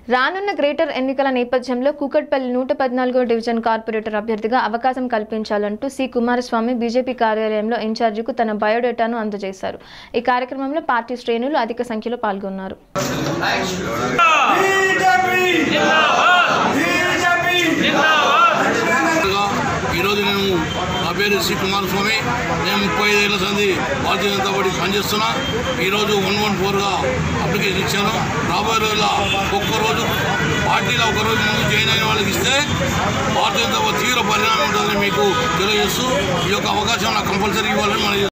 రానున్న గ్రేటర్ ఎన్నికల నేపథ్యంలో కూకట్పల్లి నూట పద్నాలుగో డివిజన్ కార్పొరేటర్ అభ్యర్థిగా అవకాశం కల్పించాలంటూ సి కుమారస్వామి బీజేపీ కార్యాలయంలో ఇన్ఛార్జికు తన బయోడేటాను అందజేశారు ఈ కార్యక్రమంలో పార్టీ శ్రేణులు అధిక సంఖ్యలో పాల్గొన్నారు ముందుగా ఈరోజు నేను నా పేరు శ్రీ కుమారస్వామి నేను ముప్పై ఐదేళ్ల సంది భారతీయ జనతా పార్టీ పనిచేస్తున్నా ఈరోజు వన్ వన్ ఫోర్గా అప్లికేషన్ ఇచ్చాను రాబోయే రోజుల్లో ఒక్కరోజు పార్టీలో ఒకరోజు ముందు జాయిన్ అయిన వాళ్ళకి ఇస్తే భారతీయ జనతా పార్టీ తీవ్ర పరిణామం ఉంటుందని మీకు తెలియజేస్తూ ఈ యొక్క అవకాశం నాకు కంపల్సరీ ఇవ్వాలని మనం